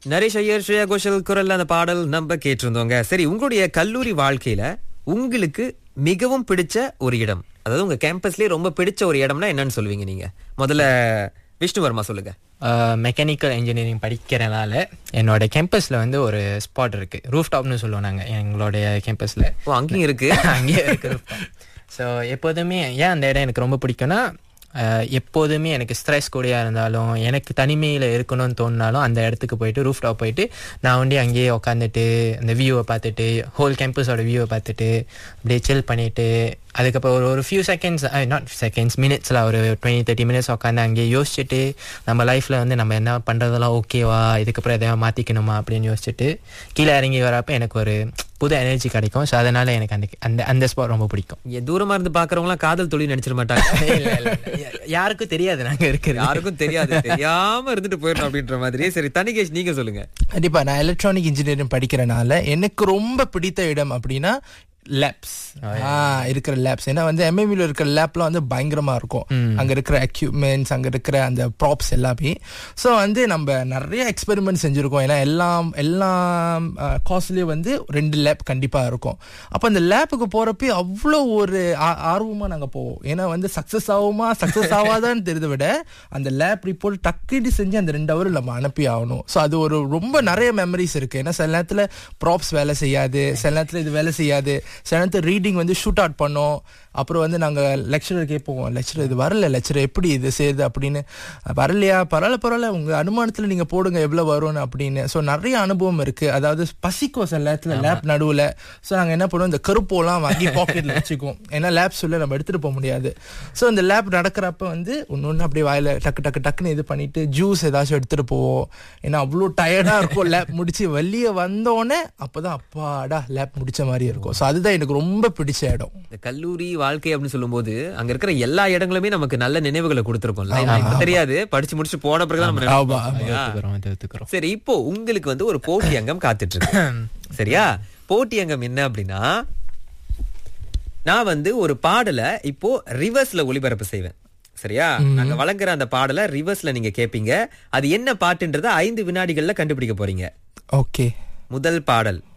நரேஷ் ஐயர் ஸ்ரேயா கோஷல் குரல்ல அந்த பாடல் நம்ம கேட்டிருந்தோங்க சரி உங்களுடைய கல்லூரி வாழ்க்கையில உங்களுக்கு மிகவும் பிடிச்ச ஒரு இடம் அதாவது உங்க கேம்பஸ்லயே ரொம்ப பிடிச்ச ஒரு இடம்னா என்னன்னு சொல்லுவீங்க நீங்க முதல்ல விஷ்ணுவர்மா சொல்லுங்க மெக்கானிக்கல் இன்ஜினியரிங் படிக்கிறனால என்னோட கேம்பஸில் வந்து ஒரு ஸ்பாட் இருக்குது ரூஃப் டாப்னு சொல்லுவோம் நாங்கள் எங்களுடைய கேம்பஸில் ஓ அங்கேயும் இருக்கு அங்கேயே இருக்கு ஸோ எப்போதுமே ஏன் அந்த இடம் எனக்கு ரொம்ப பிடிக்கும்னா அஹ், எப்போதுமே எனக்கு ஸ்ட்ரெஸ் கூடயா இருந்தாலும் எனக்கு தனிமையில் இருக்கணும்னு தோணினாலும் அந்த இடத்துக்கு போயிட்டு ரூஃப் டாப் போயிட்டு நான் வந்து அங்கேயே உட்காந்துட்டு அந்த வியூவை பார்த்துட்டு ஹோல் கேம்பஸோட வியூவை பார்த்துட்டு அப்படியே சில் பண்ணிட்டு அதுக்கப்புறம் ஒரு ஒரு ஃபியூ செகண்ட்ஸ் நாட் செகண்ட்ஸ் மினிட்ஸில் ஒரு டுவெண்ட்டி தேர்ட்டி மினிட்ஸ் உட்காந்து அங்கேயே யோசிச்சுட்டு நம்ம லைஃப்பில் வந்து நம்ம என்ன பண்ணுறதெல்லாம் ஓகேவா இதுக்கப்புறம் எதாவது மாற்றிக்கணுமா அப்படின்னு யோசிச்சுட்டு கீழே இறங்கி வரப்போ எனக்கு ஒரு புது எனர்ஜி கிடைக்கும் ஸோ அதனால எனக்கு அந்த அந்த அந்த ஸ்பாட் ரொம்ப பிடிக்கும் இங்க தூரமா இருந்து பாக்குறவங்க காதல் தொழில் நினைச்சிட மாட்டாங்க இல்ல, இல்ல, இல்ல. யாருக்கும் தெரியாது நாங்க இருக்கிறது யாருக்கும் தெரியாது தெரியாம இருந்துட்டு போயிடணும் அப்படின்ற மாதிரி சரி தனிகேஷ் நீங்க சொல்லுங்க கண்டிப்பா நான் எலக்ட்ரானிக் இன்ஜினியரிங் படிக்கிறனால எனக்கு ரொம்ப பிடித்த இடம் அப்படின்னா லேப்ஸ் இருக்கிற லேப்ஸ் ஏன்னா வந்து எம்எம்ல இருக்கிற லேப்லாம் வந்து பயங்கரமா இருக்கும் அங்க இருக்கிற எக்யூப்மெண்ட்ஸ் அங்க இருக்கிற அந்த ப்ராப்ஸ் எல்லாமே ஸோ வந்து நம்ம நிறைய எக்ஸ்பெரிமெண்ட் செஞ்சிருக்கோம் ஏன்னா எல்லாம் எல்லாம் காஸ்ட்லயும் வந்து ரெண்டு லேப் கண்டிப்பா இருக்கும் அப்ப அந்த லேப்புக்கு போறப்ப அவ்வளோ ஒரு ஆ- ஆர்வமா நாங்க போவோம் ஏன்னா வந்து சக்சஸ் ஆகுமா சக்சஸ் ஆகாதான்னு தெரிஞ்சதை விட அந்த லேப் ரிப்போர்ட் டக்குன்னு செஞ்சு அந்த ரெண்டு ஹவர் நம்ம அனுப்பி ஆகணும் ஸோ அது ஒரு ரொம்ப நிறைய மெமரிஸ் இருக்கு ஏன்னா சில நேரத்தில் ப்ராப்ஸ் வேலை செய்யாது சில நேரத்தில் இது வேலை செய்யாது சில நேரத்தில் ரீடிங் வந்து ஷூட் அவுட் பண்ணோம் அப்புறம் வந்து நாங்கள் லெக்சரர் கேட்போம் லெக்சரர் இது வரல லெக்சரர் எப்படி இது செய்யுது அப்படின்னு வரலையா பரவாயில்ல பரவாயில்ல உங்கள் அனுமானத்தில் நீங்கள் போடுங்க எவ்வளோ வரும்னு அப்படின்னு ஸோ நிறைய அனுபவம் இருக்கு அதாவது பசிக்கும் சில நேரத்தில் லேப் நடுவில் ஸோ நாங்கள் என்ன பண்ணுவோம் இந்த கருப்போலாம் வாங்கி பாக்கெட்டில் வச்சுக்குவோம் ஏன்னா லேப் சொல்ல நம்ம எடுத்துகிட்டு போக முடியாது ஸோ இந்த லேப் நடக்கிறப்ப வந்து ஒன்று ஒன்று அப்படியே வாயில டக்கு டக்கு டக்குன்னு இது பண்ணிட்டு ஜூஸ் ஏதாச்சும் எடுத்துகிட்டு போவோம் ஏன்னா அவ்வளோ டயர்டாக இருக்கும் லேப் முடிச்சு வெளியே வந்தோடனே அப்போதான் அப்பாடா லேப் முடிச்ச மாதிரி இருக்கும் ஸோ அதுதான் எனக்கு ரொம்ப பிடிச்ச இடம் இந்த கல்லூரி வாழ்க்கை அப்படின்னு சொல்லும்போது அங்க இருக்கிற எல்லா இடங்களுமே நமக்கு நல்ல நினைவுகளை கொடுத்திருக்கோம்ல இப்ப தெரியாது படிச்சு முடிச்சு போன பிறகு நம்ம நினைப்போம். ஆமா. இல்லையா? ஒத்துக்கிறோம் அது ஒத்துக்கிறோம் சரி இப்போ உங்களுக்கு வந்து ஒரு போட்டி அங்கம் காத்துட்டு இருக்கு சரியா போட்டி அங்கம் என்ன அப்படின்னா நான் வந்து ஒரு பாடலை இப்போ ரிவர்ஸ்ல ஒளிபரப்பு செய்வேன் சரியா நாங்க வழங்குற அந்த பாடலை ரிவர்ஸ்ல நீங்க கேப்பீங்க அது என்ன பாட்டுன்றத ஐந்து வினாடிகள்ல கண்டுபிடிக்க போறீங்க ஓகே முதல் பாடல்